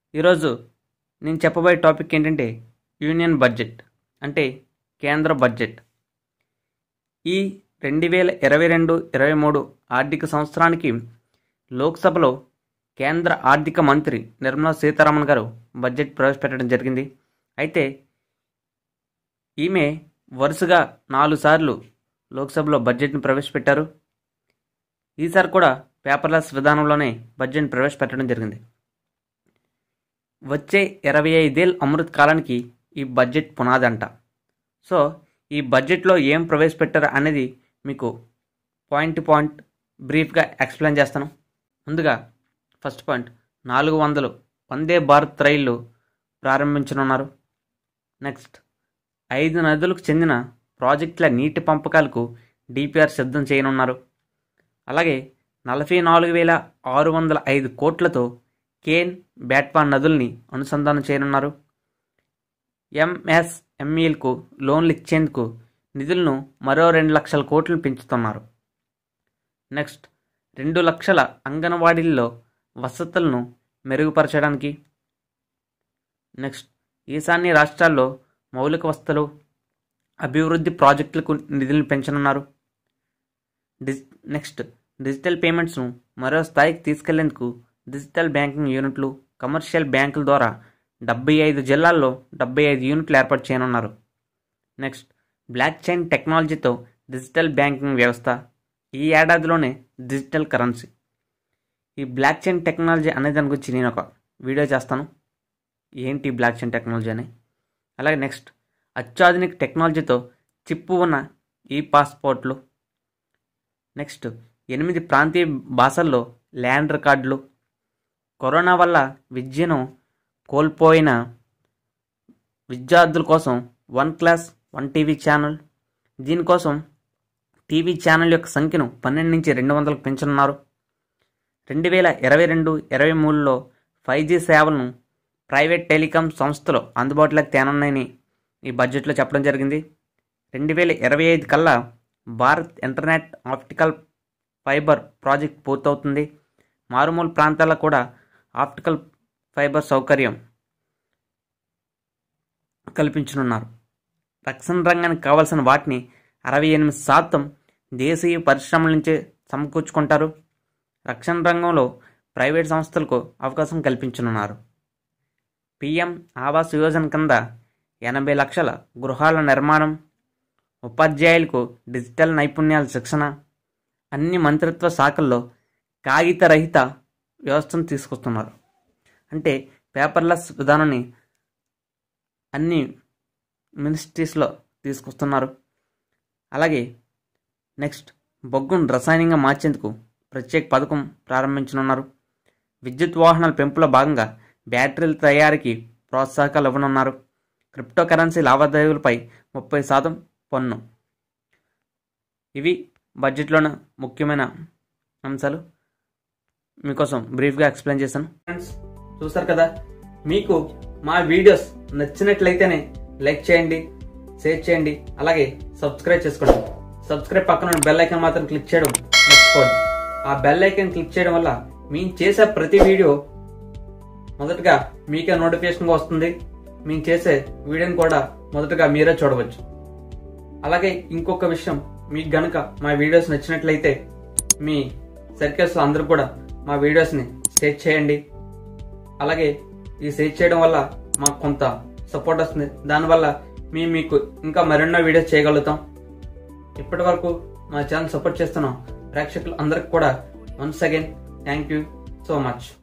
ఈరోజు నేను చెప్పబోయే టాపిక్ ఏంటంటే యూనియన్ బడ్జెట్ అంటే కేంద్ర బడ్జెట్ ఈ రెండు వేల ఇరవై రెండు ఇరవై మూడు ఆర్థిక సంవత్సరానికి లోక్సభలో కేంద్ర ఆర్థిక మంత్రి నిర్మలా సీతారామన్ గారు బడ్జెట్ ప్రవేశపెట్టడం జరిగింది అయితే ఈమె వరుసగా నాలుగు సార్లు లోక్సభలో బడ్జెట్ను ప్రవేశపెట్టారు ఈసారి కూడా పేపర్లెస్ విధానంలోనే బడ్జెట్ను ప్రవేశపెట్టడం జరిగింది వచ్చే ఇరవై ఐదేళ్ళ అమృత్ కాలానికి ఈ బడ్జెట్ పునాది అంట సో ఈ బడ్జెట్లో ఏం ప్రవేశపెట్టారు అనేది మీకు పాయింట్ టు పాయింట్ బ్రీఫ్గా ఎక్స్ప్లెయిన్ చేస్తాను ముందుగా ఫస్ట్ పాయింట్ నాలుగు వందలు వందే భారత్ రైళ్లు ప్రారంభించనున్నారు నెక్స్ట్ ఐదు నదులకు చెందిన ప్రాజెక్టుల నీటి పంపకాలకు డిపిఆర్ సిద్ధం చేయనున్నారు అలాగే నలభై నాలుగు వేల ఆరు వందల ఐదు కోట్లతో కేన్ బ్యాట్పా నదుల్ని అనుసంధానం చేయనున్నారు ఎంఎస్ఎంఈలకు లోన్లు ఇచ్చేందుకు నిధులను మరో రెండు లక్షల కోట్లను పెంచుతున్నారు నెక్స్ట్ రెండు లక్షల అంగన్వాడీల్లో వసతులను మెరుగుపరచడానికి నెక్స్ట్ ఈశాన్య రాష్ట్రాల్లో మౌలిక వసతులు అభివృద్ధి ప్రాజెక్టులకు నిధులను పెంచనున్నారు డిజ్ నెక్స్ట్ డిజిటల్ పేమెంట్స్ను మరో స్థాయికి తీసుకెళ్లేందుకు డిజిటల్ బ్యాంకింగ్ యూనిట్లు కమర్షియల్ బ్యాంకుల ద్వారా డెబ్బై ఐదు జిల్లాల్లో డెబ్బై ఐదు యూనిట్లు ఏర్పాటు చేయనున్నారు నెక్స్ట్ బ్లాక్ చైన్ టెక్నాలజీతో డిజిటల్ బ్యాంకింగ్ వ్యవస్థ ఈ ఏడాదిలోనే డిజిటల్ కరెన్సీ ఈ బ్లాక్ చైన్ టెక్నాలజీ అనే దాని గురించి నేను ఒక వీడియో చేస్తాను ఏంటి బ్లాక్ చైన్ టెక్నాలజీ అని అలాగే నెక్స్ట్ అత్యాధునిక టెక్నాలజీతో చిప్పు ఉన్న ఈ పాస్పోర్ట్లు నెక్స్ట్ ఎనిమిది ప్రాంతీయ భాషల్లో ల్యాండ్ రికార్డులు కరోనా వల్ల విద్యను కోల్పోయిన విద్యార్థుల కోసం one class one TV channel దీనికోసం టీవీ ఛానల్ యొక్క సంఖ్యను పన్నెండు నుంచి రెండు వందలకు పెంచనున్నారు రెండు వేల ఇరవై రెండు ఇరవై మూడులో ఫైవ్ జీ సేవలను ప్రైవేట్ టెలికాం సంస్థలు అందుబాటులోకి తేనున్నాయని ఈ బడ్జెట్లో చెప్పడం జరిగింది రెండు వేల ఇరవై ఐదు కల్లా Bharat internet optical fibre project పూర్తవుతుంది మారుమూల ప్రాంతాల్లో కూడా ఆప్టికల్ ఫైబర్ సౌకర్యం కల్పించనున్నారు రక్షణ రంగానికి కావాల్సిన వాటిని అరవై ఎనిమిది శాతం దేశీయ పరిశ్రమల నుంచే సమకూర్చుకుంటారు రక్షణ రంగంలో ప్రైవేట్ సంస్థలకు అవకాశం కల్పించనున్నారు పిఎం ఆవాస్ యోజన కింద ఎనభై లక్షల గృహాల నిర్మాణం ఉపాధ్యాయులకు డిజిటల్ నైపుణ్యాల శిక్షణ అన్ని మంత్రిత్వ శాఖల్లో కాగితరహిత వ్యవస్థను తీసుకొస్తున్నారు అంటే పేపర్లెస్ విధానాన్ని అన్ని మినిస్ట్రీస్లో తీసుకొస్తున్నారు అలాగే నెక్స్ట్ బొగ్గును రసాయనంగా మార్చేందుకు ప్రత్యేక పథకం ప్రారంభించనున్నారు విద్యుత్ వాహనాల పెంపులో భాగంగా బ్యాటరీల తయారీకి ప్రోత్సాహకాలు ఇవ్వనున్నారు క్రిప్టో కరెన్సీ లావాదేవీలపై ముప్పై శాతం పన్ను ఇవి బడ్జెట్లోని ముఖ్యమైన అంశాలు మీకోసం బ్రీఫ్గా ఎక్స్ప్లెయిన్ చేశాను ఫ్రెండ్స్ చూసారు కదా మీకు మా వీడియోస్ నచ్చినట్లయితేనే లైక్ చేయండి షేర్ చేయండి అలాగే సబ్స్క్రైబ్ చేసుకోండి సబ్స్క్రైబ్ పక్కన ఉన్న బెల్ ఐకాన్ మాత్రం క్లిక్ చేయడం మర్చిపోండి ఆ బెల్ ఐకాన్ క్లిక్ చేయడం వల్ల మేము చేసే ప్రతి వీడియో మొదటగా మీకే నోటిఫికేషన్గా వస్తుంది మేము చేసే వీడియోని కూడా మొదటగా మీరే చూడవచ్చు అలాగే ఇంకొక విషయం మీకు గనుక మా వీడియోస్ నచ్చినట్లయితే మీ సర్కిల్స్ అందరూ కూడా మా వీడియోస్ని షేర్ చేయండి అలాగే ఈ షేర్ చేయడం వల్ల మాకు కొంత సపోర్ట్ వస్తుంది దానివల్ల మేము మీకు ఇంకా మరెన్నో వీడియోస్ చేయగలుగుతాం ఇప్పటి వరకు మా ఛానల్ సపోర్ట్ చేస్తున్నాం ప్రేక్షకులు అందరికి కూడా once again thank you so much